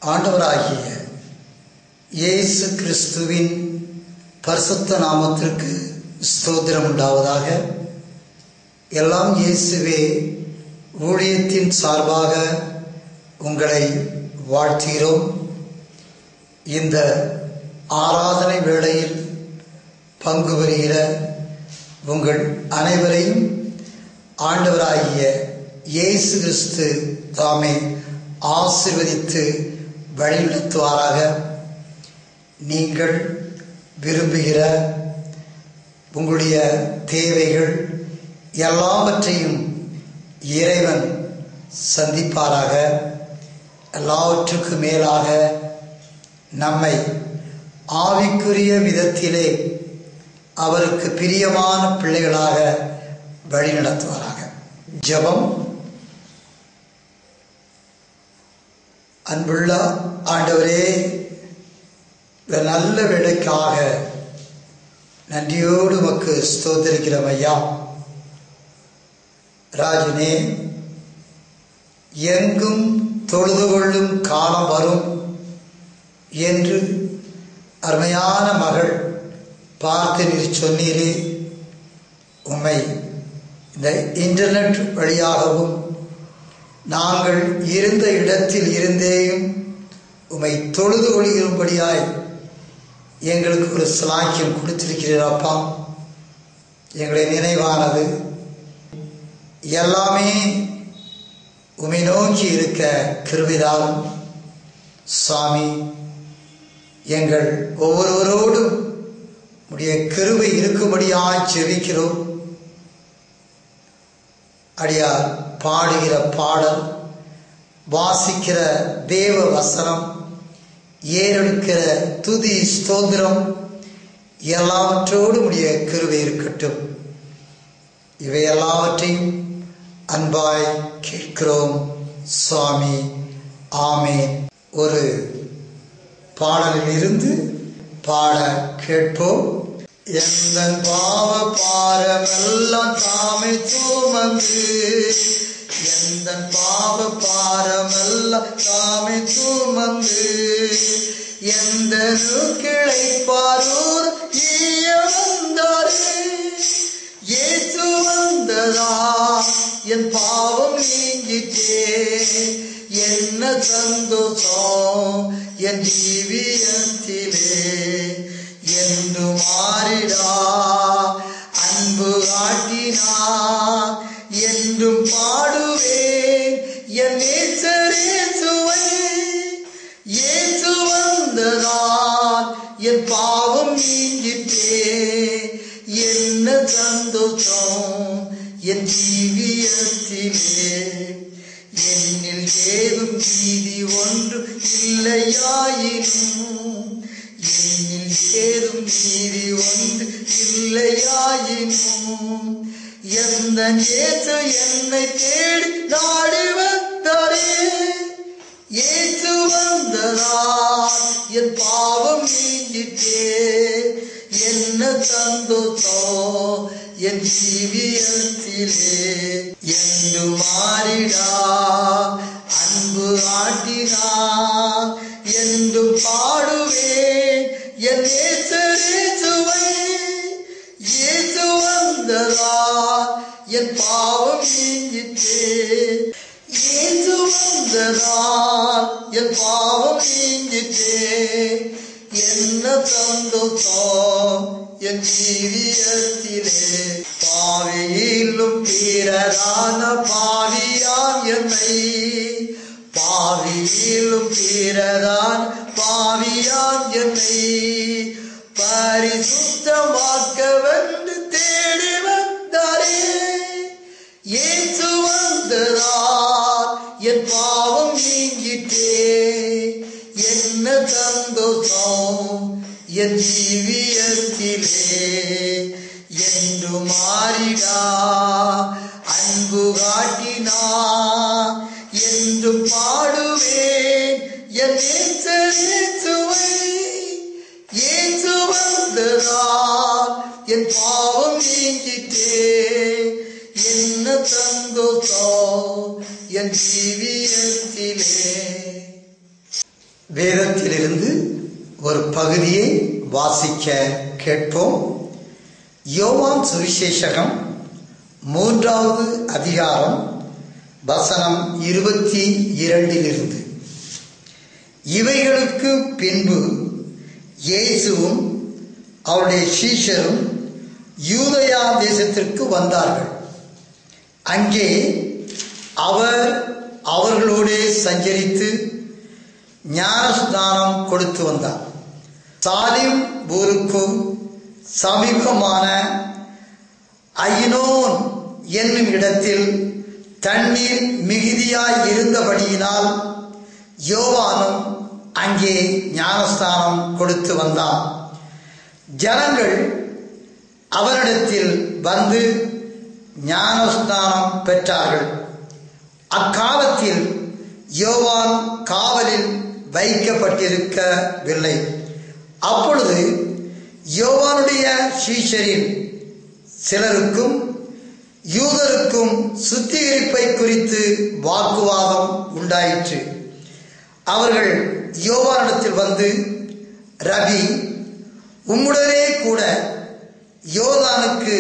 ஆண்டவராகிய இயேசு கிறிஸ்துவின் பரிசுத்த நாமத்திற்கு ஸ்தோத்திரம் உண்டாவதாக எல்லாம் இயேசுவே ஊழியத்தின் சார்பாக உங்களை வாழ்த்துகிறோம் இந்த ஆராதனை வேளையில் பங்கு பெறுகிற உங்கள் அனைவரையும் ஆண்டவராகிய இயேசு கிறிஸ்து தாமே ஆசிர்வதித்து வழிநடத்துவாராக நீங்கள் விரும்புகிற உங்களுடைய தேவைகள் எல்லாவற்றையும் இறைவன் சந்திப்பாராக எல்லாவற்றுக்கு மேலாக நம்மை ஆவிக்குரிய விதத்திலே அவருக்கு பிரியமான பிள்ளைகளாக வழிநடத்துவாராக ஜெபம் அன்புள்ள ஆண்டவரே இந்த நல்ல வேலைக்காக நன்றியோடு உமக்கு ஸ்தோத்தரிக்கிறோம் ஐயா ராஜனே எங்கும் தொழுது கொள்ளும் காலம் வரும் என்று அருமையான மகள் பார்த்து நீர் சொன்னீரே உம்மை இந்த இன்டர்நெட் வழியாகவும் நாங்கள் இருந்த இடத்தில் இருந்தேயும் உம்மை தொழுது கொள்கிறபடியாய் எங்களுக்கு ஒரு சிலாக்கியம் கொடுத்திருக்கிறீரப்பா எங்களை நினைவானது எல்லாமே உமை நோக்கி இருக்க கிருவிதாலும் சாமி எங்கள் ஒவ்வொருவரோடும் உடைய கிருவை இருக்கும்படியாய் ஜெபிக்கிறோம் அடியார் பாடுகிற பாடல் வாசிக்கிற தேவ வசனம் ஏறெடுக்கிற துதி ஸ்தோத்திரம் எல்லாவற்றோடு உடைய கிருவை இருக்கட்டும் இவை எல்லாவற்றையும் அன்பாய் கேட்கிறோம் சுவாமி ஆமேன் ஒரு பாடலில் இருந்து பாட கேட்போம் எந்த பாவ பாரமெல்லாம் தாமே சுமந்து எந்த பாவ பாரமெல்லாம் தாமே சுமந்து எந்த கிளை பாரூர் ஈய வந்தாரே இயேசு வந்ததா என் பாவம் நீங்கிட்டே என்ன சந்தோஷம் என் ஜீவியத்திலே என்று மாறிடா அன்பு காட்டினா என்றும் பாடுவேன் என் நேசரேசுவை இயேசு வந்ததால் என் பாவம் நீங்கிட்டே என்ன சந்தோஷம் என் ஜீவியத்திலே என்னில் ஏதும் நீதி ஒன்று இல்லையாயினும் என்னில் ஏதும் நீதி ஒன்று இல்லையாயினும் எந்த ஏசு என்னை தேடி நாடி வந்தாரே ஏசு வந்ததால் என் பாவம் நீங்கிட்டே என்ன சந்தோஷம் என் ஜீவியத்திலே என்று மாறிடா அன்பு ஆட்டினா என்று பாடுவேன் என் ஏசுவை இயேசு வந்ததா என் பாவம் நீங்கிட்டே இயேசு வந்ததால் என் பாவம் நீங்கிட்டே என்ன சந்தோஷம் என் ஜீவியத்திலே பாவியிலும் பிறரான பாவியாம் என்னை பாவியிலும் பிறரான் பாவியாம் என்னை பரிசுத்தமாக்க வந்து தேடி வந்தாரே இயேசு வந்ததால் என் பாவம் நீங்கிட்டே என்ன சந்தோஷம் என் ஜீவியத்திலே என்று மாறிடா அன்பு காட்டினா என்று பாடுவேன் என் நேசரேசுவை இயேசு வந்ததால் என் பாவம் நீங்கிட்டே என்ன சந்தோஷம் என் ஜீவியத்திலே வேதத்திலிருந்து ஒரு பகுதியை வாசிக்க கேட்போம் யோவான் சுவிசேஷகம் மூன்றாவது அதிகாரம் வசனம் இருபத்தி இரண்டிலிருந்து இவைகளுக்கு பின்பு இயேசுவும் அவருடைய சீஷரும் யூதயா தேசத்திற்கு வந்தார்கள் அங்கே அவர் அவர்களோடே சஞ்சரித்து ஞானஸ்நானம் கொடுத்து வந்தார் சாலிம் ஊருக்கும் சமீபமான ஐனோன் என்னும் இடத்தில் தண்ணீர் மிகுதியாய் இருந்தபடியினால் யோவானும் அங்கே ஞானஸ்தானம் கொடுத்து வந்தான் ஜனங்கள் அவரிடத்தில் வந்து ஞானஸ்தானம் பெற்றார்கள் அக்காலத்தில் யோவான் காவலில் வைக்கப்பட்டிருக்கவில்லை அப்பொழுது யோவானுடைய சீஷரில் சிலருக்கும் யூதருக்கும் சுத்திகரிப்பை குறித்து வாக்குவாதம் உண்டாயிற்று அவர்கள் யோவானிடத்தில் வந்து ரவி உம்முடனே கூட யோதானுக்கு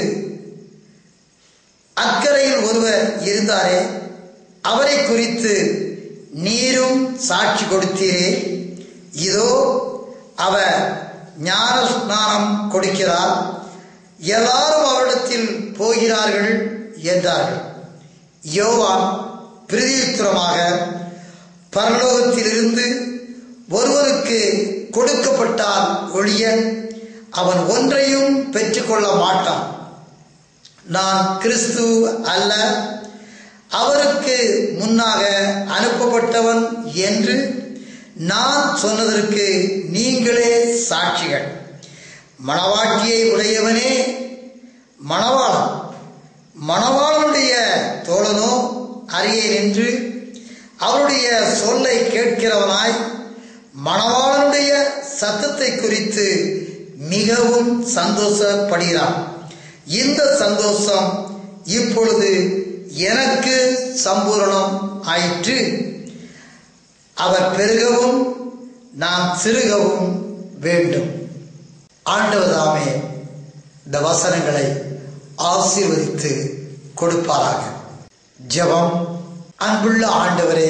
அக்கறையில் ஒருவர் இருந்தாரே அவரை குறித்து நீரும் சாட்சி கொடுத்தீரே இதோ அவர் ஞான ஸ்நானம் கொடுக்கிறார் எல்லாரும் அவரிடத்தில் போகிறார்கள் என்றார்கள் யோவான் பிரதியுத்தரமாக பரலோகத்திலிருந்து ஒருவருக்கு கொடுக்கப்பட்டால் ஒழிய அவன் ஒன்றையும் பெற்றுக்கொள்ள மாட்டான் நான் கிறிஸ்து அல்ல அவருக்கு முன்னாக அனுப்பப்பட்டவன் என்று நான் சொன்னதற்கு நீங்களே சாட்சிகள் மணவாட்டியை உடையவனே மணவாளன் மணவாளனுடைய தோழனோ அருகே நின்று அவருடைய சொல்லை கேட்கிறவனாய் மணவாளனுடைய சத்தத்தை குறித்து மிகவும் சந்தோஷப்படுகிறான் இந்த சந்தோஷம் இப்பொழுது எனக்கு சம்பூரணம் ஆயிற்று அவர் பெருகவும் நான் சிறுகவும் வேண்டும் ஆண்டவதாமே இந்த வசனங்களை ஆசீர்வதித்து கொடுப்பாராக ஜெபம் அன்புள்ள ஆண்டவரே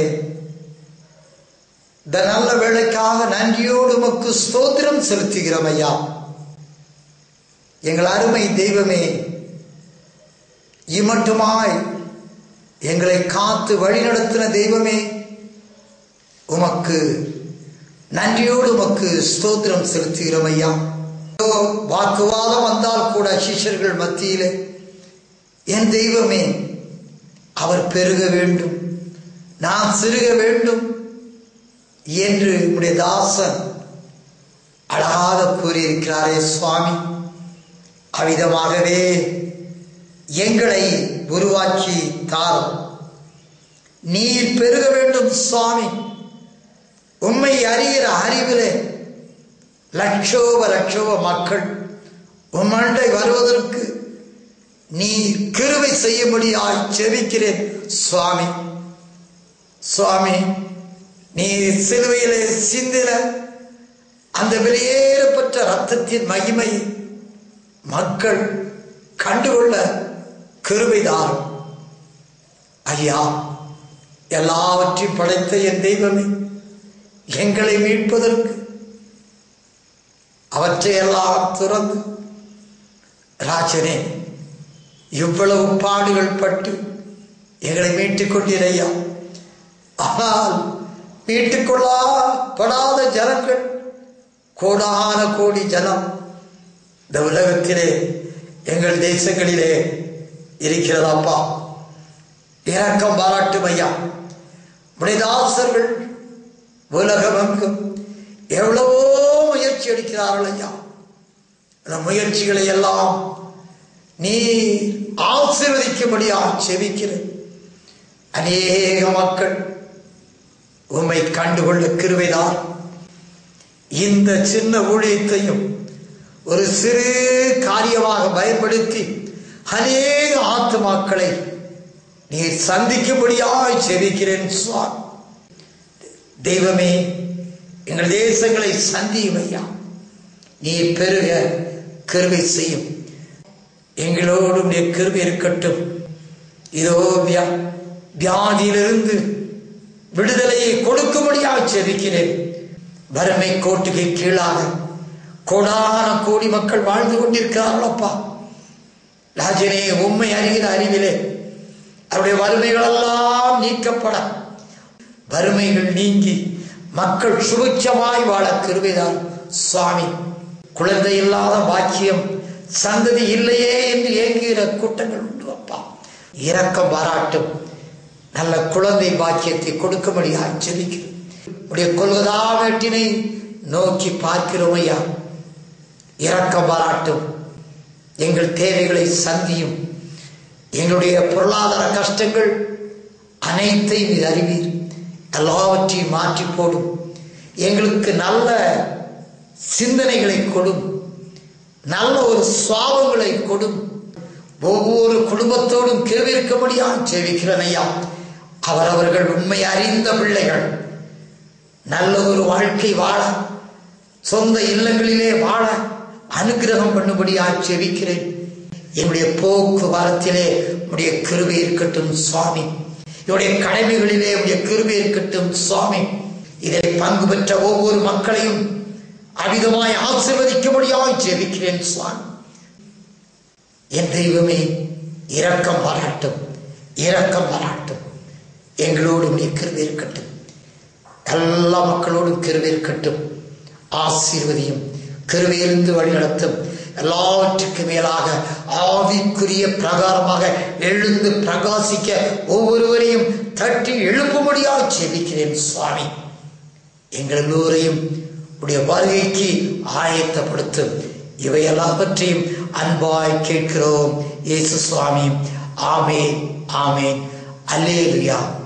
இந்த நல்ல வேலைக்காக நன்றியோடு உமக்கு ஸ்தோத்திரம் செலுத்துகிறோம் ஐயா எங்கள் அருமை தெய்வமே இம்மட்டுமாய் எங்களை காத்து வழிநடத்தின தெய்வமே உமக்கு நன்றியோடு உமக்கு ஸ்தோத்திரம் செலுத்துகிறோம் ஐயா வாக்குவாதம் வந்தால் கூட சிஷ்யர்கள் மத்தியிலே என் தெய்வமே அவர் பெருக வேண்டும் நான் சிறுக வேண்டும் என்று உடைய தாசன் அழகாக கூறியிருக்கிறாரே சுவாமி அவ்விதமாகவே எங்களை உருவாக்கி தாரும் நீர் பெருக வேண்டும் சுவாமி உண்மை அறிகிற அறிவிலே லட்சோப லட்சோப மக்கள் உம்மண்டை வருவதற்கு நீ கிருவை செய்யும்படியாய் செவிக்கிறேன் சுவாமி சுவாமி நீ சிலுவையிலே சிந்தின அந்த வெளியேறப்பட்ட ரத்தத்தின் மகிமை மக்கள் கண்டுகொள்ள கிருபைதான் ஐயா எல்லாவற்றையும் படைத்த என் தெய்வமே எங்களை மீட்பதற்கு அவற்றையெல்லாம் துறந்து ராஜனே இவ்வளவு பாடுகள் பட்டு எங்களை மீட்டுக் கொண்டிரையா ஆனால் மீட்டுக் கொள்ளப்படாத ஜனங்கள் கோடான கோடி ஜனம் இந்த உலகத்திலே எங்கள் தேசங்களிலே இருக்கிறதாப்பா இரக்கம் பாராட்டும் ஐயா மனிதாசர்கள் உலகமெங்கும் எவ்வளவோ முயற்சி எடுக்கிறார்கள் ஐயா அந்த முயற்சிகளை எல்லாம் நீ ஆசீர்வதிக்கும்படியா செபிக்கிறேன் அநேக மக்கள் உம்மை கண்டுகொள்ள கிருவைதான் இந்த சின்ன ஊழியத்தையும் ஒரு சிறு காரியமாக பயன்படுத்தி அநேக ஆத்துமாக்களை நீர் சந்திக்கும்படியாய் செபிக்கிறேன் சுவாமி தெய்வமே எங்கள் தேசங்களை சந்தியும் ஐயா நீ பெருக கிருபை செய்யும் எங்களோடு உடைய கிருபை இருக்கட்டும் இதோ வியா வியாதியிலிருந்து விடுதலையை கொடுக்கும்படியாக செபிக்கிறேன் வறுமை கோட்டுக்கு கீழாக கோடான கோடி மக்கள் வாழ்ந்து கொண்டிருக்கிறார்களப்பா ராஜனே உண்மை அறிகிற அறிவிலே அவருடைய வறுமைகளெல்லாம் நீக்கப்பட வறுமைகள் நீங்கி மக்கள் சுபிட்சமாய் வாழ கிருபைதான் சுவாமி குழந்தை இல்லாத பாக்கியம் சந்ததி இல்லையே என்று ஏங்குகிற கூட்டங்கள் உண்டு அப்பா இரக்கம் பாராட்டும் நல்ல குழந்தை பாக்கியத்தை கொடுக்கும்படியாக ஜெபிக்கிறோம் உடைய கொள்வதா வேட்டினை நோக்கி பார்க்கிறோம் ஐயா இரக்கம் பாராட்டும் எங்கள் தேவைகளை சந்தியும் எங்களுடைய பொருளாதார கஷ்டங்கள் அனைத்தையும் இது அறிவீர் எல்லாவற்றையும் மாற்றி போடும் எங்களுக்கு நல்ல சிந்தனைகளை கொடும் நல்ல ஒரு சுவாபங்களை கொடும் ஒவ்வொரு குடும்பத்தோடும் கிருவிருக்கும்படியாக ஜெபிக்கிறேன் ஐயா அவரவர்கள் உண்மை அறிந்த பிள்ளைகள் நல்ல ஒரு வாழ்க்கை வாழ சொந்த இல்லங்களிலே வாழ அனுகிரகம் பண்ணும்படியாக ஜெபிக்கிறேன் என்னுடைய போக்குவரத்திலே உடைய கிருபை இருக்கட்டும் சுவாமி என்னுடைய கடமைகளிலே உடைய கிருபை இருக்கட்டும் சுவாமி இதை பங்கு பெற்ற ஒவ்வொரு மக்களையும் அவிதமாய் ஆசிர்வதிக்கும்படியாக ஜெபிக்கிறேன் சுவாமி என் தெய்வமே இரக்கம் பாராட்டும் இரக்கம் பாராட்டும் எங்களோடு உடைய கிருபை இருக்கட்டும் எல்லா மக்களோடும் கிருபை இருக்கட்டும் ஆசீர்வதியும் கிருபையிலிருந்து வழிநடத்தும் எல்லாவற்றுக்கு மேலாக ஆவிக்குரிய பிரகாரமாக எழுந்து பிரகாசிக்க ஒவ்வொருவரையும் தட்டி எழுப்பும்படியாக ஜெபிக்கிறேன் சுவாமி எங்கள் எல்லோரையும் உடைய வருகைக்கு ஆயத்தப்படுத்தும் இவை எல்லாவற்றையும் அன்பாய் கேட்கிறோம் இயேசு சுவாமி ஆமேன் ஆமேன் அல்லேலுயா